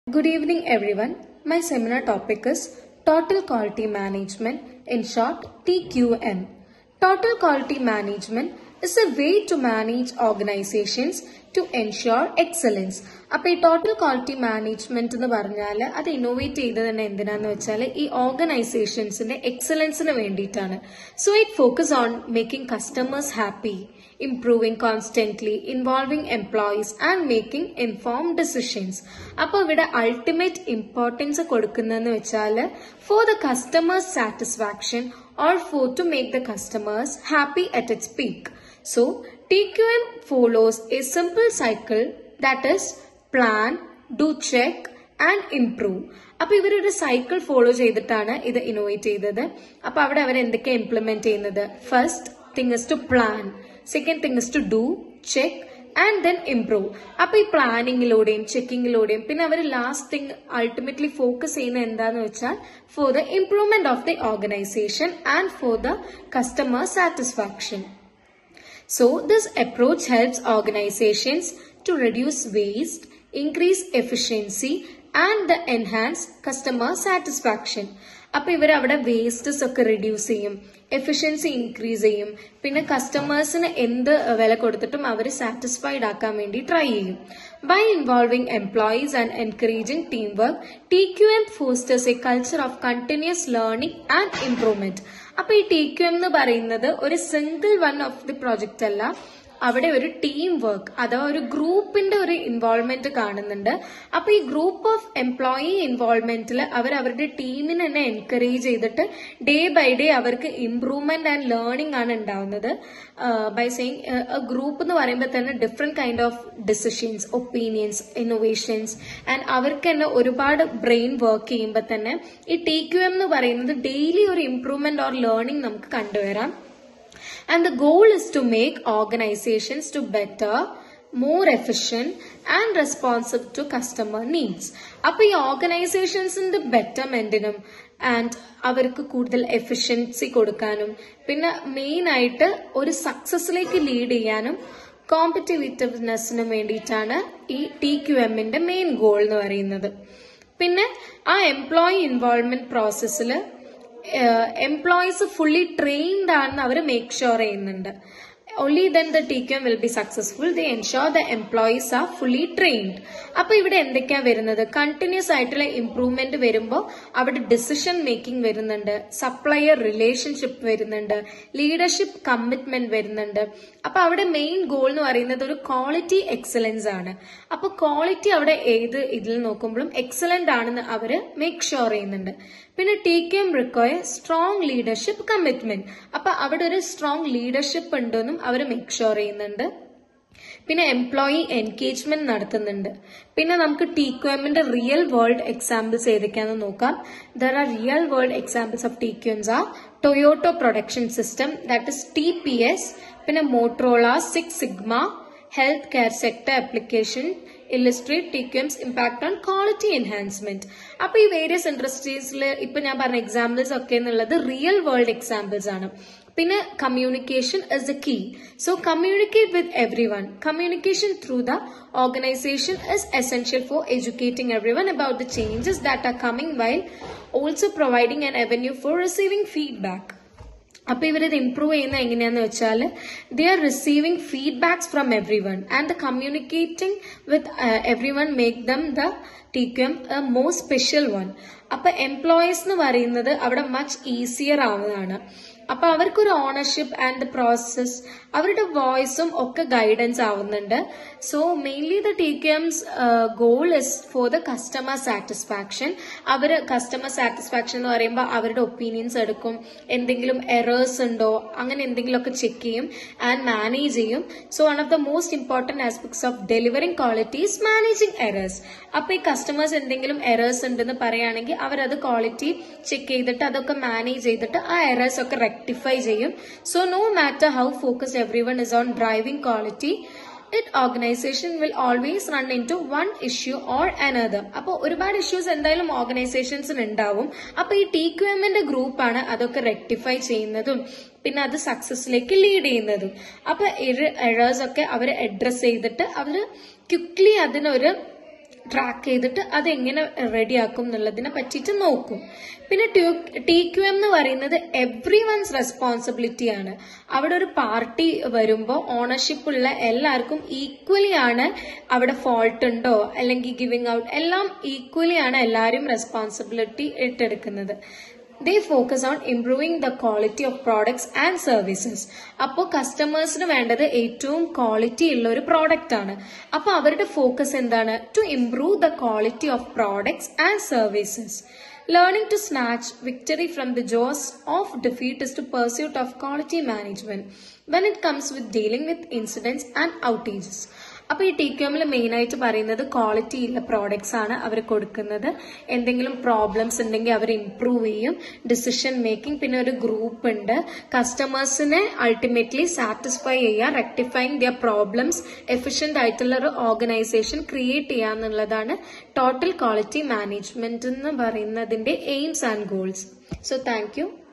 Good evening, everyone. My seminar topic is Total Quality Management, in short, TQM. Total Quality Management is a way to manage organizations to ensure excellence. അപ്പൊ ഈ total quality management എന്ന് പറഞ്ഞാൽ അത് innovate ചെയ്തത് തന്നെ എന്തിനാന്ന് വെച്ചാൽ ഈ ഓർഗനൈസേഷൻസിന്റെ എക്സലൻസിന് വേണ്ടിയിട്ടാണ് so it focus on making customers happy improving constantly involving employees and making informed decisions അപ്പോൾ ഇവിടെ അൾട്ടിമേറ്റ് ഇമ്പോർട്ടൻസ് കൊടുക്കുന്നതെന്ന് വെച്ചാൽ for the customers satisfaction or for to make the customers happy at its peak. So, TQM follows a simple cycle that is plan, do check and improve. അപ്പൊ ഇവരൊരു cycle follow ചെയ്തിട്ടാണ് ഇത് innovate ചെയ്തത് അപ്പൊ അവിടെ അവർ എന്തൊക്കെ ഇംപ്ലിമെന്റ് ചെയ്യുന്നത് first thing is to plan second thing is to do check and then improve അപ്പൊ ഈ പ്ലാനിങ്ങിലൂടെയും ചെക്കിങ്ങിലൂടെയും പിന്നെ അവർ ലാസ്റ്റ് തിങ് അൾട്ടിമേറ്റ്ലി ഫോക്കസ് ചെയ്യുന്ന എന്താന്ന് വെച്ചാൽ for the improvement of the organisation and for the customer satisfaction So this approach helps organizations to reduce waste, increase efficiency and the enhance customer satisfaction. അപ്പൊ ഇവർ അവിടെ വേസ്റ്റസ് ഒക്കെ reduce ചെയ്യും efficiency increase ചെയ്യും പിന്നെ കസ്റ്റമേഴ്സിന് എന്ത് വില കൊടുത്തിട്ടും അവർ സാറ്റിസ്ഫൈഡ് ആക്കാൻ വേണ്ടി ട്രൈ ചെയ്യും by involving employees and encouraging team work T Q M fosters a culture of continuous learning and improvement അപ്പൊ ഈ ടി ക്യു എം എന്ന് പറയുന്നത് ഒരു single one of the project അല്ല അവിടെ ഒരു ടീം വർക്ക് അഥവാ ഒരു ഗ്രൂപ്പിന്റെ ഒരു ഇൻവോൾവ്മെന്റ് കാണുന്നുണ്ട് അപ്പൊ ഈ ഗ്രൂപ്പ് ഓഫ് എംപ്ലോയി ഇൻവോൾവ്മെന്റിൽ അവർ അവരുടെ ടീമിനെ തന്നെ എൻകറേജ് ചെയ്തിട്ട് ഡേ ബൈ ഡേ അവർക്ക് ഇംപ്രൂവ്മെന്റ് ആൻഡ് ലേണിംഗ് ആണ് ഉണ്ടാവുന്നത് ബൈ സെയിങ് ഗ്രൂപ്പ് എന്ന് പറയുമ്പോൾ തന്നെ different kind of decisions opinions innovations and അവർക്ക് തന്നെ ഒരുപാട് ബ്രെയിൻ വർക്ക് ചെയ്യുമ്പോൾ തന്നെ ഈ ടി ക്യു എം എന്ന് പറയുന്നത് ഡെയിലി ഒരു ഇംപ്രൂവ്മെന്റ് ഓർ ലേണിംഗ് നമുക്ക് കണ്ടുവരാം and the goal is to make organizations to better more efficient and responsive to customer needs അപ്പൊ ഈ ഓർഗനൈസേഷൻസിന്റെ ബെറ്റർമെന്റിനും ആൻഡ് അവർക്ക് കൂടുതൽ എഫിഷ്യൻസി കൊടുക്കാനും പിന്നെ മെയിൻ ആയിട്ട് ഒരു സക്സസിലേക്ക് ലീഡ് ചെയ്യാനും കോമ്പറ്റീവിറ്റീവ്നെസ്സിനും വേണ്ടിയിട്ടാണ് ഈ ടി ക്യു എമ്മിന്റെ മെയിൻ ഗോൾ എന്ന് പറയുന്നത് പിന്നെ ആ എംപ്ലോയി ഇൻവോൾവ്മെന്റ് പ്രോസസ്സിൽ എംപ്ലോയീസ് ഫുള്ളി ട്രെയിൻഡ് ആണെന്ന് അവർ മേക്ക് ഷുവർ ചെയ്യുന്നുണ്ട് only then the TQM will be successful. They ensure the employees are fully trained. അപ്പൊ ഇവിടെ എന്തൊക്കെയാ വരുന്നത് കണ്ടിന്യൂസ് ആയിട്ടുള്ള ഇംപ്രൂവ്മെന്റ് വരുമ്പോൾ അവിടെ ഡിസിഷൻ മേക്കിംഗ് വരുന്നുണ്ട് സപ്ലയർ റിലേഷൻഷിപ്പ് വരുന്നുണ്ട് ലീഡർഷിപ്പ് കമ്മിറ്റ്മെന്റ് വരുന്നുണ്ട് അപ്പൊ അവിടെ മെയിൻ ഗോൾ എന്ന് പറയുന്നത് ഒരു ക്വാളിറ്റി എക്സലൻസ് ആണ് അപ്പൊ ക്വാളിറ്റി അവിടെ ഏത് ഇതിൽ നോക്കുമ്പോഴും എക്സലന്റ് ആണെന്ന് അവര് മേക്ക് ഷുവർ ചെയ്യുന്നുണ്ട് പിന്നെ T K M require strong leadership commitment അപ്പൊ അവിടെ ഒരു സ്ട്രോങ് ലീഡർഷിപ്പ് ഉണ്ടെന്നും അവർ മേക്ക് ഷുവർ ചെയ്യുന്നുണ്ട് പിന്നെ എംപ്ലോയി എൻഗേജ്മെന്റ് നടത്തുന്നുണ്ട് പിന്നെ നമുക്ക് ടി ക്യു എമ്മിന്റെ റിയൽ വേൾഡ് എക്സാമ്പിൾസ് ഏതൊക്കെയാണെന്ന് നോക്കാം there are real world examples of T Q Ms are Toyota production system that is T P S പിന്നെ Motorola six sigma health care sector application illustrate T Q Ms impact on quality enhancement അപ്പൊ ഈ various ഇൻഡസ്ട്രീസിൽ ഇപ്പൊ ഞാൻ പറഞ്ഞ examples ഒക്കെ എന്നുള്ളത് real world examples ആണ് പിന്നെ communication is a key so communicate with every one communication through the organisation is essential for educating every one about the changes that are coming while also providing an avenue for receiving feedback അപ്പൊ ഇവരിത് improve ചെയ്യുന്ന എങ്ങനെയാന്ന് വെച്ചാൽ they are receiving feedbacks from every one and the communicating with every one make them the team a more special one അപ്പൊ employees എന്ന് പറയുന്നത് അവിടെ much easier ആവുന്നതാണ് അപ്പൊ അവർക്കൊരു ഓണർഷിപ്പ് ആൻഡ് ദ പ്രോസസ് അവരുടെ വോയിസും ഒക്കെ ഗൈഡൻസ് ആവുന്നുണ്ട് so mainly the T K M's goal is for the customer satisfaction അവർ കസ്റ്റമർ സാറ്റിസ്ഫാക്ഷൻ എന്ന് പറയുമ്പോൾ അവരുടെ ഒപ്പീനിയൻസ് എടുക്കും എന്തെങ്കിലും എറേഴ്സ് ഉണ്ടോ അങ്ങനെ എന്തെങ്കിലുമൊക്കെ ചെക്ക് ചെയ്യും ആൻഡ് മാനേജ് ചെയ്യും so one of the most important aspects of delivering qualities managing errors അപ്പൊ ഈ കസ്റ്റമേഴ്സ് എന്തെങ്കിലും എറേഴ്സ് ഉണ്ടെന്ന് പറയുകയാണെങ്കിൽ അവരത് ക്വാളിറ്റി ചെക്ക് ചെയ്തിട്ട് അതൊക്കെ മാനേജ് ചെയ്തിട്ട് ആ എറേഴ്സ് ഒക്കെ റെക്ടിഫൈ ചെയ്യും so no matter how focus every one is on driving quality it organisation will always run in to one issue or another അപ്പോൾ ഒരുപാട് ഇഷ്യൂസ് എന്തായാലും ഓർഗനൈസേഷൻസിന് ഉണ്ടാവും അപ്പൊ ഈ ടി ക്യു എമ്മിന്റെ ഗ്രൂപ്പാണ് അതൊക്കെ റെക്ടിഫൈ ചെയ്യുന്നതും പിന്നെ അത് സക്സസിലേക്ക് ലീഡ് ചെയ്യുന്നതും അപ്പൊ എറേഴ്സ് ഒക്കെ അവർ അഡ്രസ് ചെയ്തിട്ട് അവർ ക്വിക്ലി അതിനൊരു ട്രാക്ക് ചെയ്തിട്ട് അതെങ്ങനെ റെഡിയാക്കും എന്നുള്ളതിനെ പറ്റിയിട്ട് നോക്കും പിന്നെ ടി ക്യു എം എന്ന് പറയുന്നത് എവ്രി വൺസ് റെസ്പോൺസിബിലിറ്റി ആണ് അവിടെ ഒരു പാർട്ടി വരുമ്പോൾ ഓണർഷിപ്പ് ഉള്ള എല്ലാവർക്കും ഈക്വലി ആണ് അവിടെ ഫോൾട്ട് ഉണ്ടോ അല്ലെങ്കിൽ ഗിവിംഗ് ഔട്ട് എല്ലാം ഈക്വലി ആണ് എല്ലാവരും റെസ്പോൺസിബിലിറ്റി ഏറ്റെടുക്കുന്നത് they focus on improving the quality of products and services അപ്പോൾ കസ്റ്റമേഴ്സിന് വേണ്ടത് ഏറ്റവും ക്വാളിറ്റി ഉള്ള ഒരു പ്രോഡക്റ്റ് ആണ് അപ്പോൾ അവരുടെ ഫോക്കസ് എന്താണ് to improve the quality of products and services Learning to snatch victory from the jaws of defeat is to pursuit of quality management when it comes with dealing with incidents and outages. അപ്പോൾ ഈ T ക്യൂമിൽ main ആയിട്ട് പറയുന്നത് quality ഉള്ള products ആണ് അവർ കൊടുക്കുന്നത് എന്തെങ്കിലും problems ഉണ്ടെങ്കിൽ അവർ ഇംപ്രൂവ് ചെയ്യും ഡിസിഷൻ മേക്കിംഗ് പിന്നെ ഒരു ഗ്രൂപ്പ് ഉണ്ട് കസ്റ്റമേഴ്സിനെ അൾട്ടിമേറ്റ്ലി സാറ്റിസ്ഫൈ ചെയ്യുക റെക്ടിഫൈങ് ദിയർ പ്രോബ്ലംസ് എഫിഷ്യന്റ് ആയിട്ടുള്ള ഒരു ഓർഗനൈസേഷൻ ക്രിയേറ്റ് ചെയ്യുക എന്നുള്ളതാണ് ടോട്ടൽ ക്വാളിറ്റി മാനേജ്മെന്റ് എന്ന് പറയുന്നതിന്റെ aims and goals so thank U